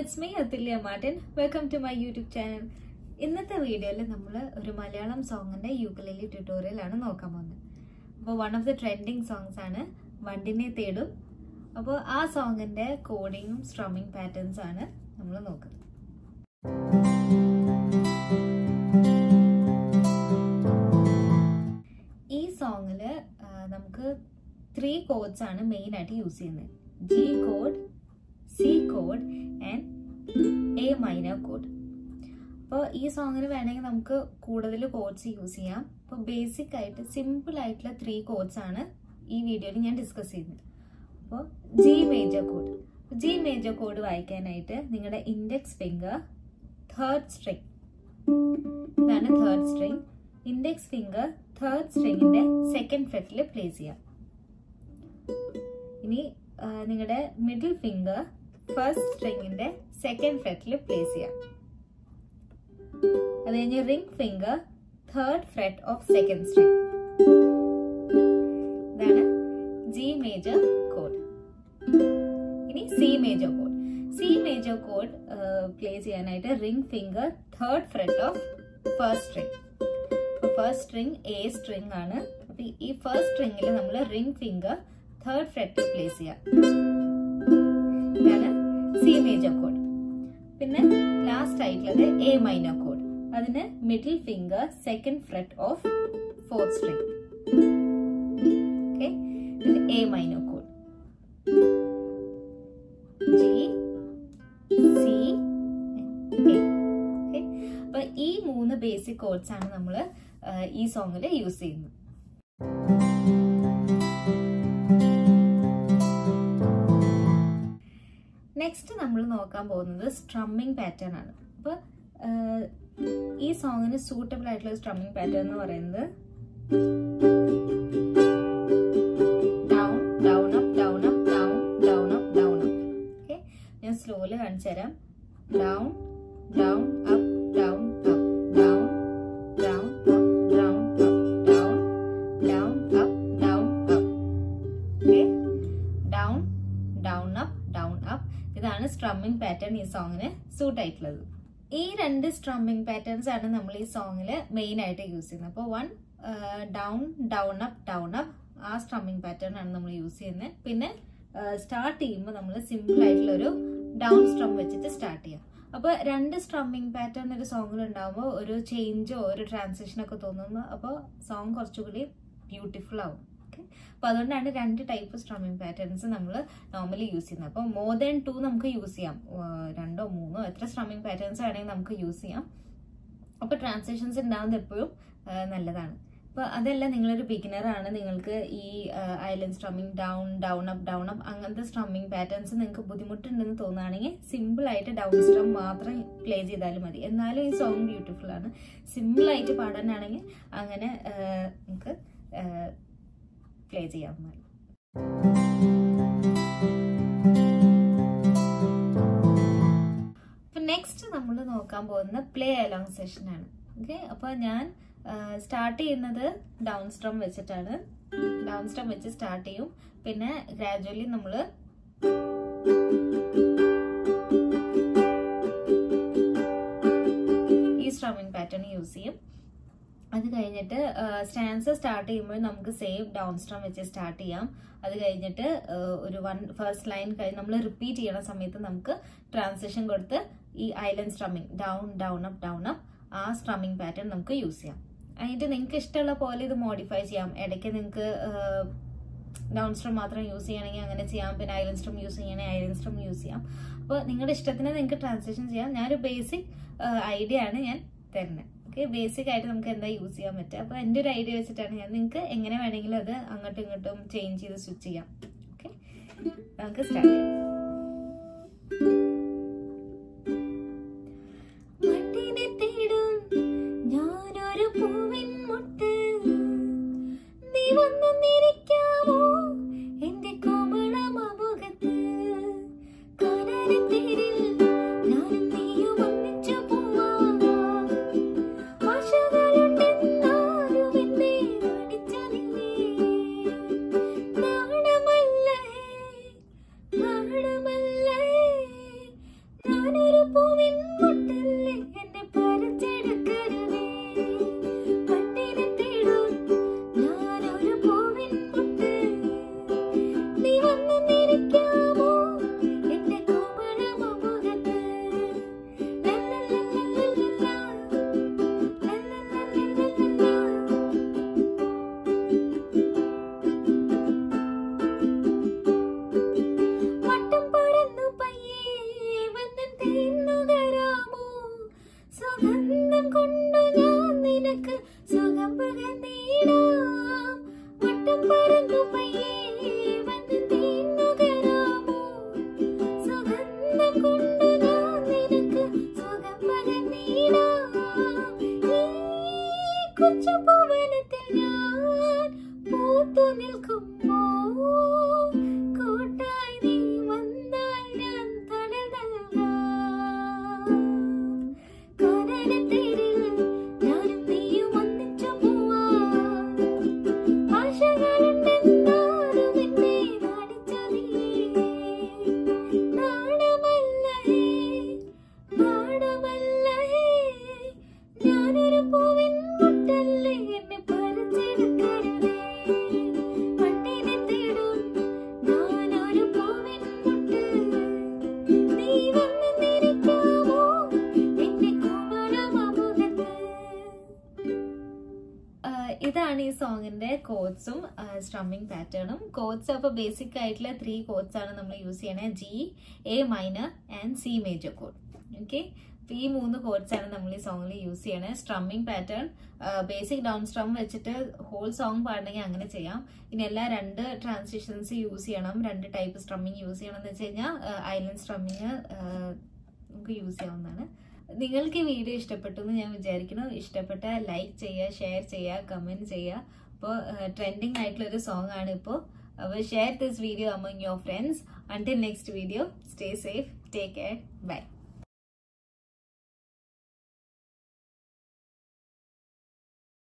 It's me Athulya Martin welcome to my YouTube channel ഇന്നത്തെ വീഡിയോയിൽ നമ്മൾ ഒരു മലയാളം സോങ്ങിന്റെ യൂക്കലേലി ട്യൂട്ടോറിയൽ ആണ് നോക്കാൻ പോകുന്നത് അപ്പോൾ one of the trending songs ആണ് വണ്ടിനെ തേടും അപ്പോൾ ആ സോങ്ങിന്റെ കോഡിങ്ങും സ്ട്രമ്മിങ് പാറ്റേൺസ് ആണ് നമ്മൾ നോക്കുന്നത് ഈ സോങ്ങില് നമുക്ക് ത്രീ കോഡ്സ് ആണ് മെയിൻ ആയിട്ട് യൂസ് ചെയ്യുന്നത് G code C code and A minor code അപ്പോൾ ഈ സോങ്ങിന് വേണമെങ്കിൽ നമുക്ക് കൂടുതൽ കോഡ്സ് യൂസ് ചെയ്യാം അപ്പോൾ ബേസിക് ആയിട്ട് സിമ്പിൾ ആയിട്ടുള്ള ത്രീ കോഡ്സ് ആണ് ഈ വീഡിയോയിൽ ഞാൻ ഡിസ്കസ് ചെയ്യുന്നത് അപ്പോൾ G major code G major code വായിക്കാനായിട്ട് നിങ്ങളുടെ ഇൻഡെക്സ് ഫിംഗർ തേർഡ് സ്ട്രിങ് ഇതാണ് third string index finger third സ്ട്രിങ്ങിന്റെ second ഫ്രെറ്റിൽ place ചെയ്യാം ഇനി നിങ്ങളുടെ middle finger first സ്ട്രിങ്ങിന്റെ second ഫ്രെറ്റിൽ place ചെയ്യാം അത് കഴിഞ്ഞ് ring finger third FRET of second string ഇതാണ് ജി മേജർ കോഡ് ഇനി C major code C major code place ചെയ്യാനായിട്ട് ring finger third FRET of first string first string A string ആണ് അപ്പൊ ഈ first സ്ട്രിങ്ങിൽ നമ്മൾ റിംഗ് ഫിംഗർ തേർഡ് ഫ്രെറ്റിൽ place ചെയ്യാം ഇതാണ് സി മേജർ കോഡ് പിന്നെ ലാസ്റ്റ് ആയിട്ടുള്ളത് എ മൈനർ കോഡ് അതിന് middle finger second fret of fourth string okay A minor കോഡ് ജി സി എ ഓക്കെ അപ്പൊ ഈ മൂന്ന് ബേസിക് കോഡ്സ് ആണ് നമ്മൾ ഈ സോങ്ങിൽ യൂസ് ചെയ്യുന്നത് നെക്സ്റ്റ് നമ്മൾ നോക്കാൻ പോകുന്നത് സ്ട്രമ്മിങ് പാറ്റേൺ ആണ് അപ്പൊ ഈ സോങ്ങിന് സൂട്ടബിൾ ആയിട്ടുള്ള സ്ട്രമ്മിങ് പാറ്റേൺ എന്ന് പറയുന്നത് down down up down up down down up down up okay ഞാൻ സ്ലോയില് കാണിച്ചു തരാം down down up down up down down up down up down down up down up okay down down up down up ഇതാണ് strumming pattern ഈ സോങ്ങിന് suit ആയിട്ടുള്ളത് ഈ രണ്ട് സ്ട്രമ്മിങ് പാറ്റേൺസ് ആണ് നമ്മൾ ഈ സോങ്ങിൽ മെയിൻ ആയിട്ട് യൂസ് ചെയ്യുന്നത് അപ്പോൾ one down down up down up ആ സ്ട്രമ്മിങ് പാറ്റേൺ ആണ് നമ്മൾ യൂസ് ചെയ്യുന്നത് പിന്നെ സ്റ്റാർട്ട് ചെയ്യുമ്പോൾ നമ്മൾ സിമ്പിൾ ആയിട്ടുള്ള ഒരു ഡൗൺ സ്ട്രം വെച്ചിട്ട് സ്റ്റാർട്ട് ചെയ്യാം അപ്പോൾ രണ്ട് സ്ട്രമ്മിങ് പാറ്റേൺ ഒരു സോങ്ങിൽ ഉണ്ടാകുമ്പോൾ ഒരു ചേഞ്ചോ ഒരു ട്രാൻസിഷനൊക്കെ തോന്നുമ്പോൾ അപ്പോൾ സോങ് കുറച്ചുകൂടി ബ്യൂട്ടിഫുൾ ആവും ഓക്കെ അപ്പോൾ അതുകൊണ്ടാണ് രണ്ട് ടൈപ്പ് സ്ട്രമ്മിങ് പാറ്റേൺസ് നമ്മൾ നോർമലി യൂസ് ചെയ്യുന്നത് അപ്പോൾ മോർ ദാൻ ടു നമുക്ക് യൂസ് ചെയ്യാം രണ്ടോ മൂന്നോ എത്ര സ്ട്രമ്മിങ് പാറ്റേൺസ് ആണെങ്കിൽ നമുക്ക് യൂസ് ചെയ്യാം അപ്പോൾ ട്രാൻസാക്ഷൻസ് ഉണ്ടാകുന്നത് എപ്പോഴും നല്ലതാണ് അപ്പോൾ അതല്ല നിങ്ങളൊരു ബിഗിനർ ആണ് നിങ്ങൾക്ക് ഈ island strumming down down up down up അങ്ങനത്തെ സ്ട്രമ്മിങ് പാറ്റേൺസ് നിങ്ങൾക്ക് ബുദ്ധിമുട്ടുണ്ടെന്ന് തോന്നുകയാണെങ്കിൽ സിമ്പിൾ ആയിട്ട് ഡൗൺ സ്ട്രം മാത്രം പ്ലേ ചെയ്താലും മതി എന്നാലും ഈ സോങ് ബ്യൂട്ടിഫുൾ ആണ് സിമ്പിൾ ആയിട്ട് പാടാനാണെങ്കിൽ അങ്ങനെ നമുക്ക് പ്ലേ ചെയ്യാവുന്നതാണ് അപ്പൊ നെക്സ്റ്റ് നമ്മൾ നോക്കാൻ പോകുന്ന പ്ലേ അലോങ് സെഷൻ ആണ് ഓക്കെ അപ്പൊ ഞാൻ സ്റ്റാർട്ട് ചെയ്യുന്നത് ഡൗൺ സ്ട്രം വെച്ചിട്ടാണ് ഡൗൺ സ്ട്രം വെച്ച് സ്റ്റാർട്ട് ചെയ്യും പിന്നെ ഗ്രാജുവലി നമ്മൾ ഈ സ്ട്രമ്മിങ് പാറ്റേൺ യൂസ് ചെയ്യും അത് കഴിഞ്ഞിട്ട് സ്റ്റാൻസ് സ്റ്റാർട്ട് ചെയ്യുമ്പോൾ നമുക്ക് സേവ് ഡൗൺ സ്ട്രം വെച്ച് സ്റ്റാർട്ട് ചെയ്യാം അത് കഴിഞ്ഞിട്ട് ഒരു വൺ ഫസ്റ്റ് ലൈൻ കഴിഞ്ഞ് നമ്മൾ റിപ്പീറ്റ് ചെയ്യണ സമയത്ത് നമുക്ക് ട്രാൻസിഷൻ കൊടുത്ത് ഈ island strumming down down up down up ആ സ്ട്രമ്മിങ് പാറ്റേൺ നമുക്ക് യൂസ് ചെയ്യാം അതിന്റെ നിങ്ങൾക്ക് ഇഷ്ടമുള്ള പോലെ ഇത് മോഡിഫൈ ചെയ്യാം ഇടയ്ക്ക് നിങ്ങൾക്ക് ഡൗൺ സ്ട്രം മാത്രം യൂസ് ചെയ്യണമെങ്കിൽ അങ്ങനെ ചെയ്യാം പിന്നെ ഐലൻഡ് സ്ട്രം യൂസ് ചെയ്യണമെങ്കിൽ ഐലൻഡ് സ്ട്രം യൂസ് ചെയ്യാം അപ്പോൾ നിങ്ങളുടെ ഇഷ്ടത്തിന് നിങ്ങൾക്ക് ട്രാൻസാക്ഷൻ ചെയ്യാം ഞാനൊരു ബേസിക് ഐഡിയ ആണ് ഞാൻ തരുന്നത് ഓക്കെ ബേസിക് ആയിട്ട് നമുക്ക് എന്താ യൂസ് ചെയ്യാൻ പറ്റുക അപ്പോൾ എൻ്റെ ഒരു ഐഡിയ വെച്ചിട്ടാണ് ഞാൻ നിങ്ങൾക്ക് എങ്ങനെ വേണമെങ്കിലും അത് അങ്ങോട്ടും ഇങ്ങോട്ടും ചേഞ്ച് ചെയ്ത് സ്വിച്ച് ചെയ്യാം ഓക്കെ നമുക്ക് സ്റ്റാർട്ട് ചെയ്യാം ഞാനൊരു പൂവിൻ മുട്ട് നീ വന്നു നിരക്കാമോ എന്റെ കോമളമുഖത്ത് കനരത്തേരിൽ ഞാനും നീയും ഒന്നിച്ചു പോവാം ആശകളുണ്ടെന്നാലും എന്നെ നടിച്ചതില്ലേ നാണമല്ലേ നാണമല്ലേ നാണ പൂവിൻ മുട്ടല്ലേ എന്നെ പറിച്ചെടുക്കരുതേ പട്ടിനെ തേടും ഞാനൊരു പൂവിൻ മുട്ട് നീ വന്ന് നിൽക്കാമോ എന്റെ കോമളമുഖത്ത് ലല്ലല്ലല്ലല്ലല്ല, ലല്ലല്ലല്ലല്ലല്ല. വട്ടം പറന്നു പയ്യേ വന്നം തേന്നുകരാമോ സുഗന്ധം കൊണ്ടു ഞാൻ നിനക്ക് സുഖം പകർന്നിടാം വട്ടം പറന്നു പയ്യേ വന്നം തേന്നുകരാമോ സുഗന്ധം കൊണ്ടു ഞാൻ നിനക്ക് സുഖം പകർന്നിടാം ഈ കൊച്ചുപൂവനത്തിൽ ഞാൻ പൂത്തു നിൽക്കുമ്പോ കൂട്ടായി നീ വന്നാൽ ഞാൻ തണൽ നൽകാം കാനനത്തേരിൽ ഞാനും നീയും ഒന്നിച്ചു പോവാം ആശകളുണ്ടെന്നാലും എന്നെ നാണിച്ച നീ നാണമല്ലേ നാണമല്ലേ ഞാനൊരു പൂവിൻ മുട്ടല്ലേ എന്നെ പറിച്ചെടുക്കരുതേ പട്ടിനെ തേടും ഞാനൊരു പൂവിൻ മുട്ട് നീ വന്ന് നിൽക്കാമോ എന്റെ കോമളമുഖത്ത് ആഹ് ഇതാണ് ഈ സോങ്ങിന്റെ കോഡ്സും സ്ട്രമ്മിങ് പാറ്റേണും കോഡ്സ് അപ്പോൾ ബേസിക് ആയിട്ടുള്ള ത്രീ കോഡ്സ് ആണ് നമ്മൾ യൂസ് ചെയ്യണേ G A minor and C major കോഡ് ഓക്കെ ഈ മൂന്ന് കോഡ്സ് ആണ് നമ്മൾ ഈ സോങ്ങിൽ യൂസ് ചെയ്യണേ strumming pattern basic down strum വെച്ചിട്ട് ഹോൾ സോങ് പാടണമെങ്കിൽ അങ്ങനെ ചെയ്യാം ഇനി എല്ലാ രണ്ട് ട്രാൻസിഷൻസ് യൂസ് ചെയ്യണം രണ്ട് ടൈപ്പ് സ്ട്രമ്മിങ് യൂസ് ചെയ്യണം എന്ന് വെച്ച് കഴിഞ്ഞാൽ ഐലൻഡ് സ്ട്രമ്മിങ് നമുക്ക് യൂസ് ചെയ്യാവുന്നതാണ് നിങ്ങൾക്ക് ഈ വീഡിയോ ഇഷ്ടപ്പെട്ടു എന്ന് ഞാൻ വിചാരിക്കുന്നു ഇഷ്ടപ്പെട്ട ലൈക്ക് ചെയ്യുക ഷെയർ ചെയ്യുക കമൻറ്റ് ചെയ്യുക അപ്പോൾ ട്രെൻഡിങ് ആയിട്ടുള്ള ഒരു സോങ് ആണ് ഇപ്പോൾ അപ്പോൾ share this video among your friends until next video stay safe take care by